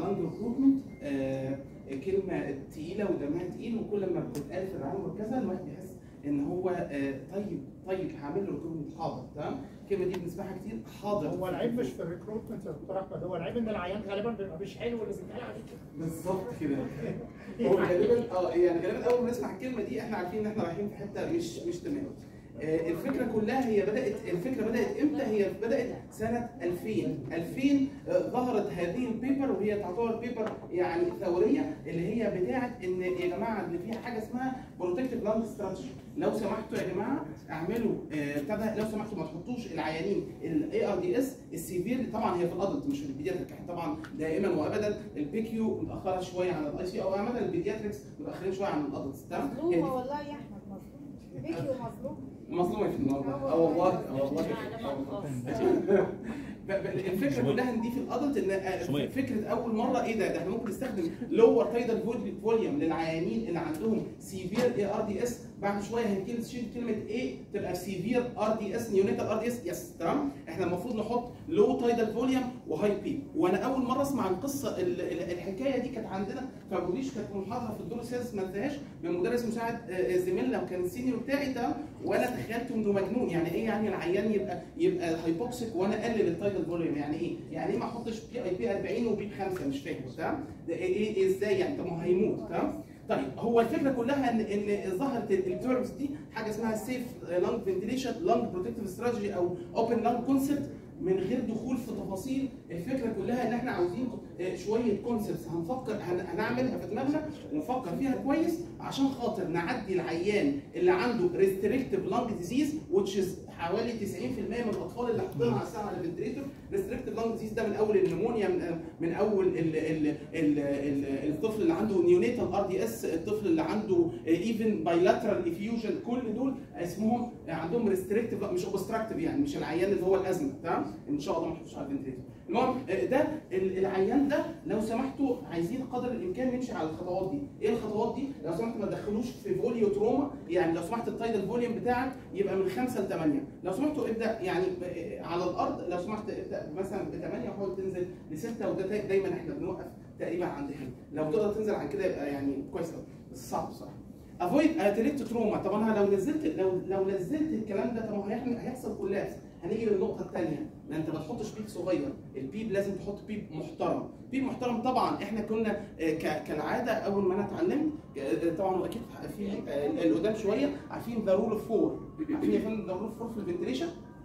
اللانج ريكروتمنت كلمه تقيله ودمها تقيل وكل ما بتتقال في الرعايه المركزه الواحد يحس ان هو آه، طيب طيب هعمل له ريكروتمنت حاضر تمام الكلمه دي بنسمعها كتير حاضر هو العيب مش في الريكروتمنت يا دكتور احمد هو العيب ان العيان غالبا بيبقى مش حلو اللي بيتقال عليه كده بالظبط كده هو غالبا اه يعني غالبا اول ما نسمع الكلمه دي احنا عارفين ان احنا رايحين في حته مش مش تمام آه، الفكره كلها هي بدات الفكره بدات امتى هي بدات سنه 2000 2000 آه، ظهرت هذه البيبر وهي تعتبر بيبر يعني ثوريه اللي هي بتاعه ان يا جماعه ان في حاجه اسمها بروتكتيف لاند استراتيجي لو سمحتوا يا جماعه اعملوا آه، بتاع ده لو سمحتوا ما تحطوش العيانين الاي ار دي اس السيفير طبعا هي في الادلت مش في البيدياتريك احنا طبعا دائما وابدا البي كيو متاخره شويه عن الاي سي او عامه البيدياتريكس متاخرين شويه عن الادلت تمام هي دي مظلومة والله يا أحمد مظلوم فيديو مظلوم مظلومه في الموضوع اه والله اه والله ب- ب- الفكره كلها ان دي في الادلت ان آه، فكره اول مره ايه ده ده احنا ممكن نستخدم لور تايدال فوليوم للعيانين اللي عندهم سيفير اي ار دي اس بعد شويه هنشيل شيل كلمه ايه تبقى سيفير ار دي اس نيونيتال ار دي اس يس تمام احنا المفروض نحط لو تايدال فوليوم وهاي بي وانا اول مره اسمع القصه ال- ال- الحكايه دي كانت عندنا في ابو ريش كانت محاضره في الدور السادس ما انساهاش من مدرس مساعد آه، زميلنا وكان السينيور بتاعي تمام وانا تخيلت انه مجنون يعني ايه يعني العيان يبقى يبقى هايبوكسيك وانا اقلل التايدال فوليوم يعني ايه؟ يعني ايه ما احطش بي اي بي 40 وبي 5 مش فاهم تمام؟ ده ايه ايه إيه ازاي يعني طب ما هو هيموت تمام؟ طيب هو الفكره كلها ان ان ظهرت التيرمز دي حاجه اسمها سيف لانج فنتيليشن لانج بروتكتيف استراتيجي او اوبن لانج كونسبت من غير دخول في تفاصيل الفكره كلها ان احنا عاوزين آه، شويه كونسبتس هنفكر هن- هنعملها في دماغنا ونفكر فيها كويس عشان خاطر نعدي العيان اللي عنده ريستريكتيف لانج ديزيز which is حوالي 90% من الاطفال اللي حاطينها على الساعه على الفنتريتور ريستريكتيف لانج ديزيز ده من اول النمونيا من, من اول ال ال ال ال الطفل اللي عنده نيونيتال ار دي اس الطفل اللي عنده ايفن بايلاترال افيوجن كل دول اسمهم عندهم ريستريكتيف مش اوبستراكتيف يعني مش العيان اللي هو الازمه تمام ان شاء الله ما نحطوش على الفنتريتور المهم آه، ده ال- العيان ده لو سمحتوا عايزين قدر الامكان نمشي على الخطوات دي ايه الخطوات دي لو سمحتوا ما تدخلوش في فوليو تروما يعني لو سمحت التايدال فوليوم بتاعك يبقى من 5 ل 8 لو سمحتوا ابدا يعني ب- على الارض لو سمحت ابدا مثلا ب 8 وحاول تنزل ل 6 وده دا- دايما احنا بنوقف تقريبا عند هنا لو تقدر تنزل عن كده يبقى يعني كويس قوي بس صعب بصراحه افويد اتليكت تروما طب انا لو نزلت لو لو نزلت الكلام ده طب ما هو هيحصل- هيحصل كولابس هنيجي للنقطه الثانيه ما انت ما تحطش بيب صغير البيب لازم تحط بيب محترم بيب محترم طبعا احنا كنا آه، ك- كالعاده اول ما انا اتعلمت آه، طبعا واكيد في آه، القدام شويه عارفين ذا رول اوف فور عارفين يا فندم ذا رول اوف فور في الفنتليشن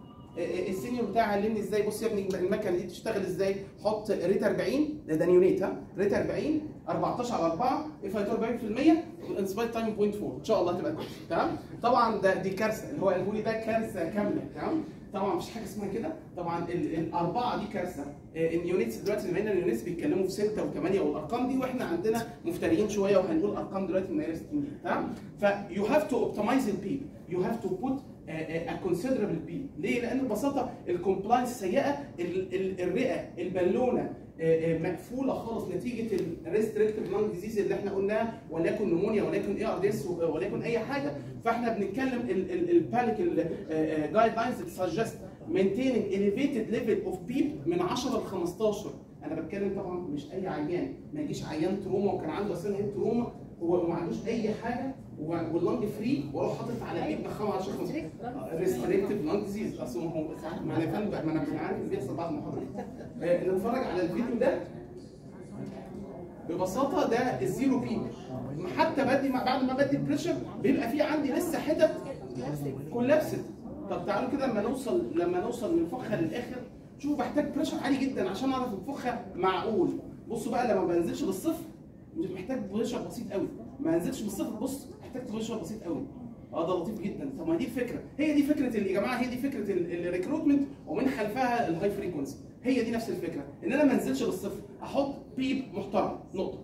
السينيور بتاعي علمني ازاي بص يا ابني المكنه دي بتشتغل ازاي حط ريت 40 ده ده نيونيت ها ريت 40 14 على 4 اف اي 40% والانسباير تايم 0.4 ان شاء الله هتبقى كويس تمام طبعا ده دي كارثه اللي هو قاله لي ده كارثه كامله تمام طبعا مفيش حاجه اسمها كده طبعا ال- الاربعه دي كارثه آه، النيونيتس دلوقتي بما ان النيونيتس بيتكلموا في 6 و8 والارقام دي واحنا عندنا مفتريين شويه وهنقول ارقام دلوقتي من 60 تمام فيو هاف تو اوبتمايز البيب يو هاف تو بوت a considerable بي ليه؟ لان ببساطه الكومبلاينس سيئه ال- ال- الرئه البالونه آه، آه، مقفوله خالص نتيجه الريستريكتيف لانج ديزيز اللي احنا قلناها وليكن نمونيا وليكن اي ار دي اس وليكن اي حاجه فاحنا بنتكلم الباليك جايد لاينز سجست maintaining elevated level of PEEP من 10 ل 15 انا بتكلم طبعا مش اي عيان ما يجيش عيان تروما وكان عنده اساسا هيد تروما هو ما عندوش اي حاجه واللنج فري واروح حاطط على بيب ضخامه 10 15 ريستريكتيف لانج ديزيز اصل ما هو ساعات ما انا فاهم ما انا عارف اللي بيحصل بعد المحاضره آه، نتفرج على الفيديو ده ببساطه ده الزيرو بي حتى بدي بعد ما بدي البريشر بيبقى في عندي لسه حتت كولابست طب تعالوا كده لما نوصل لما نوصل من الفخه للاخر شوفوا بحتاج بريشر عالي جدا عشان اعرف الفخه معقول بصوا بقى لما ما بنزلش للصفر مش محتاج بريشر بسيط قوي ما انزلش بالصفر بص محتاج بريشر بسيط قوي اه ده لطيف جدا طب ما دي الفكره هي دي فكره ال- يا جماعه هي دي فكره الريكروتمنت ومن خلفها الهاي فريكونسي هي دي نفس الفكره ان انا ما انزلش للصفر احط بيب محترم نقطه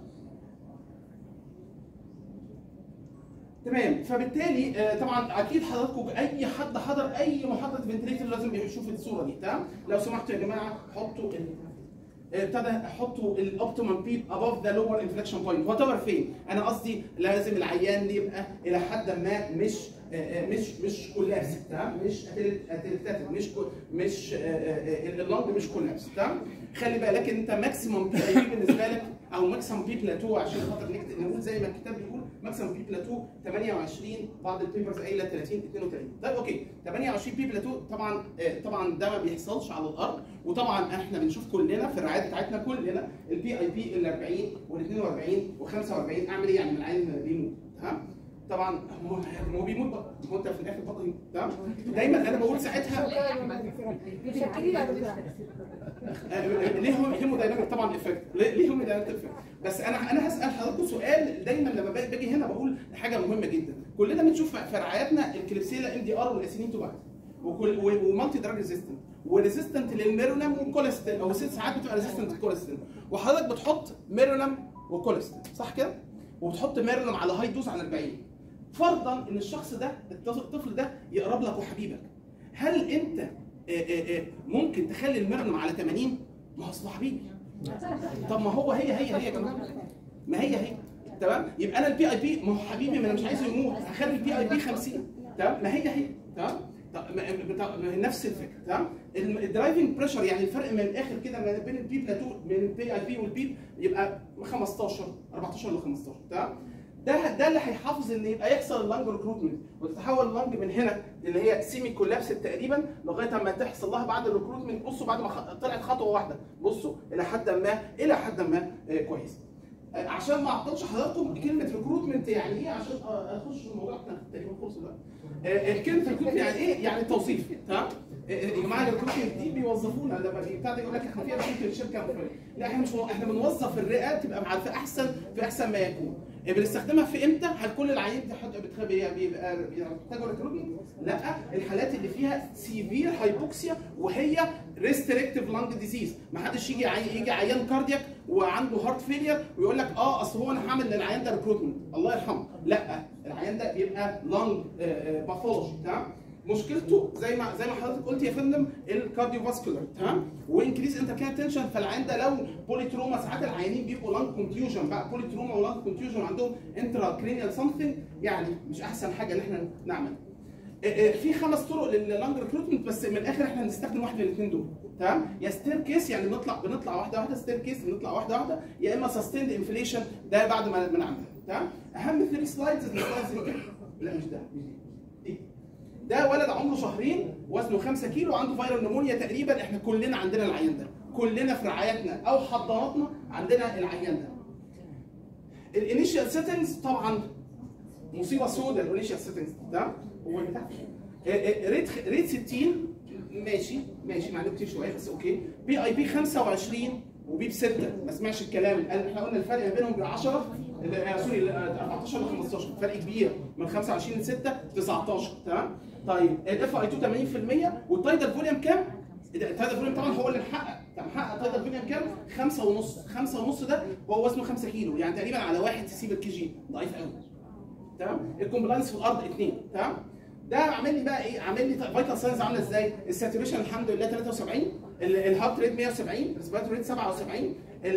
تمام فبالتالي آه، طبعا اكيد حضراتكم اي حد حضر اي محاضره فنتليتر لازم يشوف الصوره دي تمام لو سمحتوا يا جماعه حطوا ال- آه، ابتدى حطوا الاوبتيمم بيب اباف ذا لور انفليكشن بوينت وات ايفر فين انا قصدي لازم العيان يبقى الى حد ما مش آه، آه، مش مش كولابس تمام مش اتلتاتيك مش كو- مش آه، آه، آه، اللنج مش كولابس تمام خلي بالك انت ماكسيموم بي اي بي بالنسبه لك او ماكسيموم بي بلاتو عشان خاطر نكتب نقول زي ما الكتاب بيقول ماكسيموم بي بلاتو 28 بعض البيبرز قايله 30 32 طيب اوكي 28 بي بلاتو طبعا آه، طبعا ده ما بيحصلش على الارض وطبعا احنا بنشوف كلنا في الرعايه بتاعتنا كلنا البي اي بي ال 40 وال 42 و 45 اعمل ايه يعني من العين بيموت تمام طبعا هو هو بيموت بقى هو انت في الاخر بطل تمام دايما انا بقول ساعتها شكري يا دكتور آه، ليه هم ليه دايناميك طبعا افكت ليه ليه هم دايناميك افكت بس انا انا هسال حضراتكم سؤال دايما لما باجي باجي هنا بقول حاجه مهمه جدا كلنا بنشوف في رعاياتنا الكليبسيلا ام دي ار والاسينين توباك وكل و- ومالتي دراج ريزيستنت وريزيستنت للميرولام والكوليستين او ست ساعات بتبقى ريزيستنت للكوليستين وحضرتك بتحط ميرولام وكوليستين صح كده؟ وبتحط ميرولام على هاي دوز عن 40 فرضا ان الشخص ده الطفل الطفل ده يقرب لك وحبيبك هل انت آه، آه، آه، ممكن تخلي الميرولام على 80 ما هو اصل حبيبي طب ما هو هي هي هي يا جماعه ما هي هي تمام يبقى انا البي اي بي ما هو حبيبي ما انا مش عايزه يموت هخلي البي اي بي 50 تمام ما هي هي تمام طب ما- بتاع- ما- نفس الفكره تمام الم- الدرايفنج بريشر يعني الفرق من الاخر كده ما بين البي بلاتو من البي اي بي والبيب يبقى 15 14 ل 15 تمام ده ده اللي هيحافظ ان يبقى يحصل اللانج ريكروتمنت وتتحول اللانج من هنا اللي هي سيمي كولابس تقريبا لغايه اما تحصل لها بعد الريكروتمنت بصوا بعد ما خ- طلعت خطوه واحده بصوا الى حد ما الى حد ما آه، كويس آه، عشان ما اعطلش حضراتكم كلمه ريكروتمنت يعني ايه عشان آه، اخش في الموضوع احنا تقريبا خلص الوقت آه، كلمه ريكروتمنت يعني ايه؟ يعني توظيف تمام؟ آه، يا جماعه الريكروتمنت دي بيوظفونا لما بتاع ده يقول لك احنا فيها ريكروتمنت شركه مفرده لا احنا مش مو- احنا بنوظف الرئه تبقى مع في احسن في احسن ما يكون آه، بنستخدمها في امتى؟ هل كل العيان بتاخد- بتخ- بي- بيبقى بيحتاجوا ريكروتمنت؟ لا الحالات اللي فيها سيفير هايبوكسيا وهي ريستريكتيف لانج ديزيز ما حدش يجي عي... يجي عيان كاردياك وعنده هارت فيلير ويقول لك اه اصل هو انا هعمل للعيان ده ريكروتمنت الله يرحمه لا العيان ده بيبقى لانج باثولوجي تمام مشكلته زي ما زي ما حضرتك قلت يا فندم الكارديو فاسكولار تمام وانكريز انت كان تنشن فالعيان ده لو بولي تروما ساعات العيانين بيبقوا لانج كونتيوجن بقى بولي تروما ولانج كونتيوجن عندهم انترا كرينيال سمثينج يعني مش احسن حاجه ان احنا نعمل في خمس طرق لللانج ريكروتمنت بس من الاخر احنا هنستخدم واحد من الاثنين دول تمام يا ستير كيس يعني بنطلع بنطلع واحده واحده ستير كيس بنطلع واحده واحده يا اما سستيند انفليشن ده بعد ما ما نعمل تمام اهم ثري سلايدز السلايدز دي كده. لا مش ده مش دي دي ده ولد عمره شهرين وزنه 5 كيلو عنده فيروس نمونيا تقريبا احنا كلنا عندنا العيان ده كلنا في رعايتنا او حضاناتنا عندنا العيان ده الانيشال سيتنجز طبعا مصيبه سوداء الانيشال سيتنجز تمام هو اللي تحت آه، آه، ريت ريت 60 ماشي ماشي مع إنه كتير شويه بس اوكي بي اي بي 25 وبي بسته ما سمعش الكلام قال احنا قلنا الفرق ما بينهم ب 10 آه، سوري آه، 14 ل 15 فرق كبير من 25 ل 6 19 تمام طيب الاف اي 2 80% والتايدال فوليوم كام؟ التايدال فوليوم طبعا هو اللي محقق طب محقق تايدال فوليوم كام؟ 5 ونص 5 ونص ده هو وزنه 5 كيلو يعني تقريبا على واحد تسيب الكي جي ضعيف قوي تمام الكومبلاينس في الارض اثنين تمام ده عامل لي بقى ايه عامل لي فيتال ساينز عامله ازاي الساتوريشن الحمد لله 73 ال- الهارت ريت 170 الريسبيراتوري ريت 77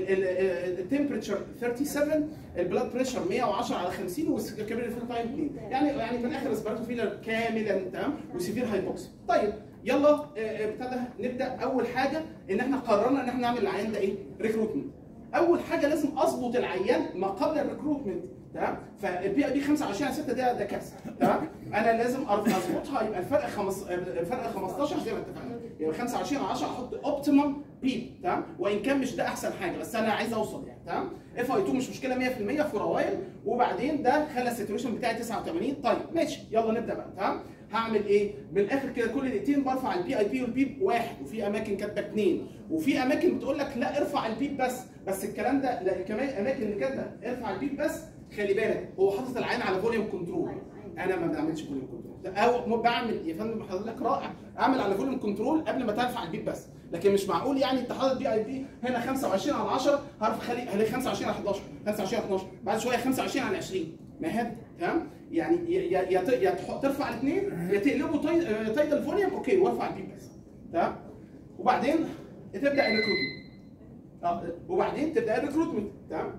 التمبريتشر 37 البلاد بريشر 110 على 50 والكابيلري فيل تايم 2 يعني يعني من الاخر الريسبيراتوري فيلر كاملا تمام وسيفير هايبوكسي طيب يلا آه، آه، ابتدى نبدا اول حاجه ان احنا قررنا ان احنا نعمل العيان ده ايه ريكروتمنت اول حاجه لازم اظبط العيان ما قبل الريكروتمنت تمام فالبي اي بي 25 على 6 ده ده كارثه تمام انا لازم أر- اظبطها يبقى الفرق خمس الفرق 15 زي ما اتفقنا يبقى 25 على 10 احط اوبتيمم بيب تمام وان كان مش ده احسن حاجه بس انا عايز اوصل يعني تمام اف اي 2 مش مشكله 100% في روايل وبعدين ده خلى الساتوريشن بتاعي 89 طيب ماشي يلا نبدا بقى تمام هعمل ايه؟ من الاخر كده كل دقيقتين برفع البي اي بي والبيب واحد وفي اماكن كاتبه اثنين وفي اماكن بتقول لك لا ارفع البيب بس بس الكلام ده لا كمان اماكن اللي كاتبه ارفع البيب بس خلي بالك هو حاطط العين على فوليوم كنترول انا ما بعملش فوليوم كنترول او م- بعمل يا فندم حضرتك رائع اعمل على فوليوم كنترول قبل ما ترفع البيب بس لكن مش معقول يعني انت حاطط بي اي بي هنا 25 على 10 هعرف خلي هلاقي 25 على 11 25 على 12 بعد شويه 25 على 20 ما هي تمام يعني يا يا يا ت- يا تح- ترفع الاثنين يا تقلبوا تاي- آه، تايدال فوليوم اوكي وارفع البيب بس تمام وبعدين تبدا الريكروتمنت اه وبعدين تبدا الريكروتمنت تمام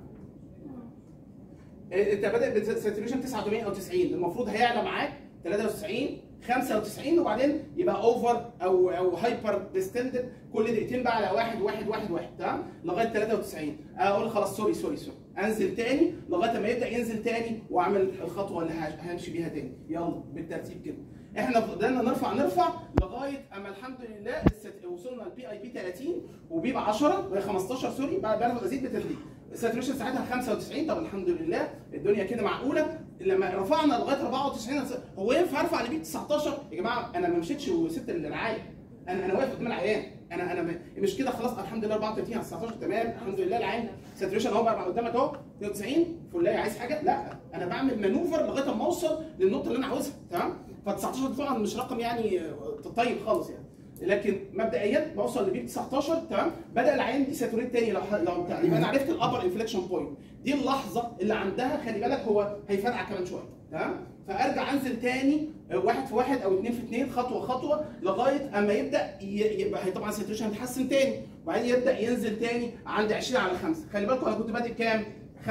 انت بادئ بساتوريشن 89 او 90 المفروض هيعلى معاك 93 95 وبعدين يبقى اوفر او او هايبر ديستندد كل دقيقتين بقى على واحد واحد واحد واحد تمام لغايه 93 اقول خلاص سوري سوري سوري انزل تاني لغايه ما يبدا ينزل تاني واعمل الخطوه اللي هش- همشي بيها تاني يلا بالترتيب كده احنا فضلنا نرفع نرفع لغايه اما الحمد لله الست- وصلنا للبي اي بي 30 وبيب 10 وهي 15 سوري بقى بقى ازيد بتدريج الساتوريشن ساعتها 95 طب الحمد لله الدنيا كده معقوله لما رفعنا لغايه 94 هو ينفع ارفع لبيب 19 يا جماعه انا ما مشيتش وسبت الرعايه انا انا واقف قدام العيان انا انا م- مش كده خلاص الحمد لله 34 على 19 تمام الحمد لله العين ساتوريشن اهو بقى قدامك اهو 92 فلاي عايز حاجه لا انا بعمل مانوفر لغايه ما اوصل للنقطه اللي انا عاوزها تمام ف 19 طبعا مش رقم يعني آه، طيب خالص يعني لكن مبدئيا بوصل لبيب 19 تمام بدا العين دي ساتوريت تاني لو لو بتاع يبقى انا عرفت الابر انفليكشن بوينت دي اللحظه اللي عندها خلي بالك هو هيفرقع كمان شويه تمام فارجع انزل تاني آه، واحد في واحد او اثنين في اثنين خطوه خطوه لغايه اما يبدا ي- يبقى هي طبعا الساتوريشن هيتحسن تاني وبعدين يبدا ينزل تاني عند 20 على 5 خلي بالكم انا كنت بادئ كام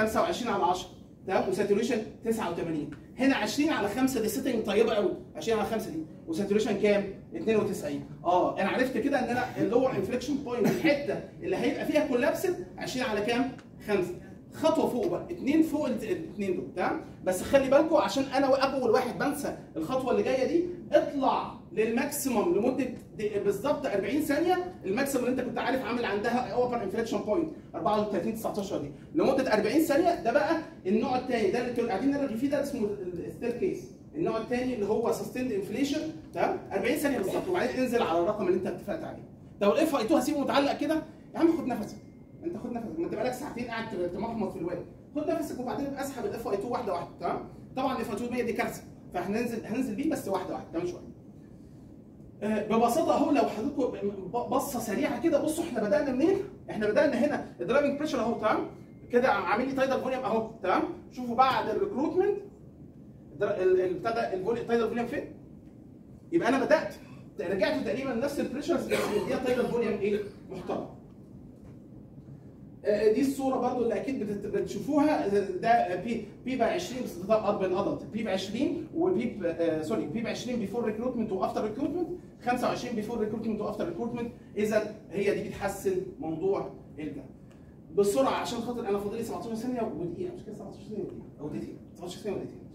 25 على 10 تمام وساتوريشن 89 هنا 20 على 5 دي سيتنج طيبه قوي 20 على 5 دي وساتوريشن كام 92 اه انا عرفت كده ان انا اللور انفليكشن بوينت الحته اللي هيبقى فيها كولابسد 20 على كام 5 خطوه فوق بقى اثنين فوق الاثنين دول تمام بس خلي بالكم عشان انا اول واحد بنسى الخطوه اللي جايه دي اطلع للماكسيمم لمده د- بالظبط 40 ثانيه الماكسيمم اللي انت كنت عارف عامل عندها اوفر انفليكشن بوينت 34 19 دي لمده 40 ثانيه ده بقى النوع الثاني ده اللي كنا قاعدين نرغي فيه ده اسمه الستير كيس النوع الثاني اللي هو سستيند انفليشن تمام 40 ثانيه بالظبط وبعدين انزل على الرقم اللي انت اتفقت عليه لو الاف اي 2 هسيبه متعلق كده يا عم خد نفسك انت خد نفسك ما انت بقالك ساعتين قاعد تمخمط في الواد خد نفسك وبعدين ابقى اسحب الاف اي 2 واحده واحده تمام طبعا الاف اي 2 100 دي كارثه فهننزل هننزل بيه بس واحده واحده كمان شويه آه، ببساطه اهو لو حضرتك بصه سريعه كده بصوا احنا بدانا منين؟ احنا بدانا هنا الدرايفنج بريشر اهو تمام كده عامل لي تايدال فوليوم اهو تمام شوفوا بعد الريكروتمنت الدر- ال- ال- بتاع ده الفولي- التايدال فوليوم فين؟ يبقى انا بدات رجعت تقريبا نفس البريشرز بس مديها تايدال فوليوم ايه؟ محترم. آه، دي الصوره برضو اللي اكيد بتت- بتشوفوها ده بي بي ب 20 بس ده اربن ادلت بي ب 20 وبي ب آه، سوري بي ب 20 بيفور ريكروتمنت وافتر ريكروتمنت 25 بيفور ريكروتمنت وافتر ريكروتمنت اذا هي دي بتحسن موضوع الجهد بسرعه عشان خاطر انا فاضل لي 17 ثانيه ودقيقه مش كده 17 ثانيه ودقيقه او دقيقتين 17 ثانيه ودقيقتين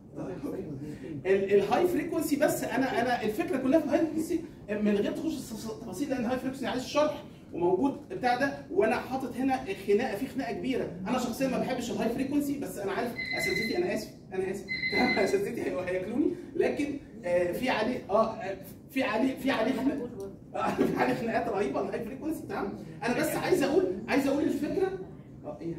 ال- الهاي فريكونسي بس انا انا الفكره كلها في الهاي فريكونسي من غير تخش التفاصيل لان الهاي فريكونسي عايز الشرح وموجود بتاع ده وانا حاطط هنا خناقه في خناقه كبيره انا شخصيا ما بحبش الهاي فريكونسي بس انا عارف اساتذتي انا اسف انا اسف تمام اساتذتي هي- هياكلوني لكن آه، في عليه اه آه، في عليه في عليه خناقات آه، في عليه خناقات رهيبه الهاي فريكونسي تمام انا بس عايز اقول عايز اقول الفكره اه ايه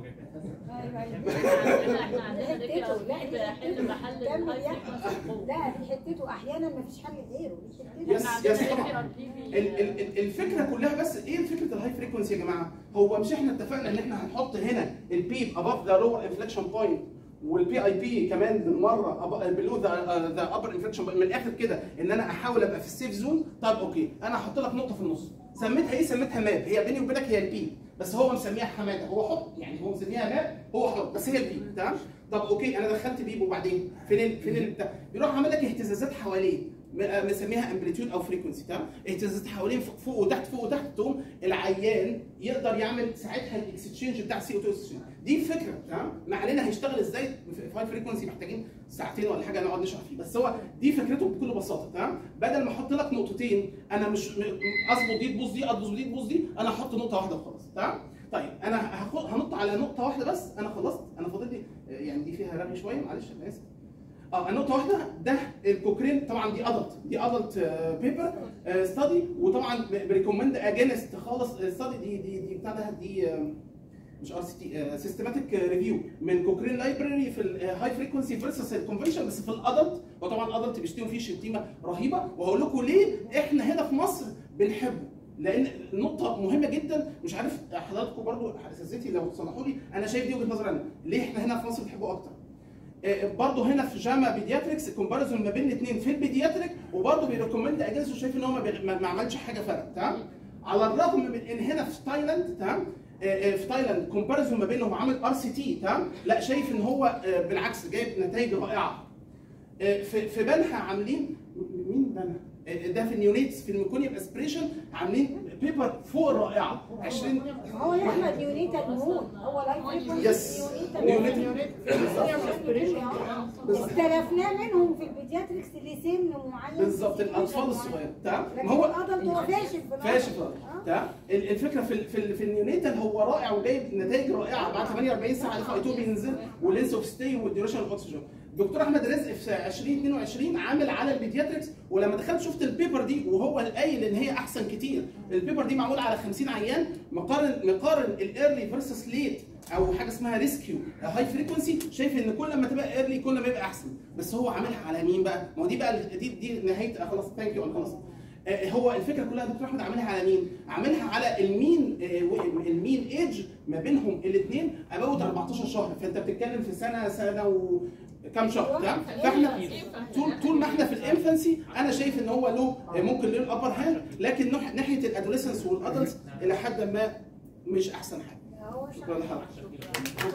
ايوه ايوه احنا عندنا حتته لا دي حل محل حتته كمل الهاي يا فريكونسي لا دي حتته احيانا ما فيش حل غيره دي يس حتته يس طبعا ال- ال- ال- الفكره كلها بس ايه فكره الهاي فريكونسي يا جماعه؟ هو مش احنا اتفقنا ان احنا هنحط هنا البيب اباف ذا لور انفليكشن بوينت والبي اي بي كمان بالمره بلو ذا ذا ابر انفليكشن من الاخر كده ان انا احاول ابقى في السيف زون طب اوكي انا هحط لك نقطه في النص سميتها ايه؟ سميتها ماب هي بيني وبينك هي البي بس هو مسميها حماده هو حط يعني هو مسميها ماب هو حط بس هي البي تمام؟ طب اوكي انا دخلت بيب وبعدين فين ال فين البتاع بيروح عامل لك اهتزازات حواليه م- مسميها امبليتيود او فريكونسي تمام اهتزازات حوالين فوق فوق وتحت فوق وتحت تقوم العيان يقدر يعمل ساعتها الاكسشينج بتاع سي او 2 دي الفكره تمام ما علينا هيشتغل ازاي في هاي فريكونسي محتاجين ساعتين ولا حاجه نقعد نشرح فيه بس هو دي فكرته بكل بساطه تمام بدل ما احط لك نقطتين انا مش م- م- اظبط دي تبوظ دي اظبط دي تبوظ دي انا احط نقطه واحده وخلاص تمام طيب انا هاخد هنط على نقطه واحده بس انا خلصت انا فاضل لي يعني دي فيها رغي شويه معلش انا اسف اه نقطة واحدة ده الكوكرين طبعا دي ادلت دي ادلت بيبر ستادي وطبعا بريكومند اجينست خالص ستادي دي دي دي بتاع ده دي آه، مش ار سي تي سيستماتيك ريفيو من كوكرين لايبراري في الهاي فريكونسي فيرسس الكونفنشن بس في الادلت وطبعا الادلت بيشتموا فيه شتيمه رهيبه وهقول لكم ليه احنا هنا في مصر بنحبه لان النقطه مهمه جدا مش عارف حضراتكم برضو اساتذتي لو تصلحوا لي انا شايف دي وجهه نظري انا ليه احنا هنا في مصر بنحبه اكتر برضه هنا في جاما بيدياتريكس الكومباريزون ما بين الاثنين في البيدياتريك وبرضه بيريكومند اجنس وشايف ان هو ما, بي- ما ما عملش حاجه فرق تمام على الرغم من ان هنا في تايلاند تمام آه، آه، في تايلاند كومباريزون ما بينهم عامل ار سي تي تمام لا شايف ان هو آه، بالعكس جايب نتائج رائعه آه، في في بنها عاملين مين بنها؟ آه، ده في النيونيتس في الميكونيوم اسبريشن عاملين بيبر فوق رائعه 20 هو يا احمد نيونيتال مود هو لايف يس. نيونيتال نيونيتال. اختلفنا منهم في البيدياتريكس لسن معين بالظبط الاطفال الصغيره تمام لكن ما هو الادلت هو فاشل في الأدلت. فاشل آه. تمام ال- الفكره في ال- في, ال- في النيونيتال هو رائع وجايب نتائج رائعه بعد 48 ساعه الاف اي 2 بينزل واللينس اوف ستي والديوريشن اوف اوكسجين دكتور احمد رزق في 2022 عامل على البيدياتريكس ولما دخلت شفت البيبر دي وهو قايل ان هي احسن كتير البيبر دي معمول على 50 عيان مقارن مقارن الايرلي فيرسس ليت او حاجه اسمها ريسكيو هاي فريكونسي شايف ان كل ما تبقى ايرلي كل ما يبقى احسن بس هو عاملها على مين بقى؟ ما هو دي بقى ال- دي دي نهايه خلاص ثانك يو خلاص آه، هو الفكره كلها دكتور احمد عاملها على مين؟ عاملها على المين آه، و- المين ايج ما بينهم الاثنين اباوت 14 شهر فانت بتتكلم في سنه سنه وكم شهر تمام؟ فاحنا طول طول ما احنا في الانفانسي انا شايف ان هو له آه، ممكن له الابر هاند لكن نح- ناحيه الادوليسنس والادلتس الى حد ما مش احسن حاجه هو شكرا لحضرتك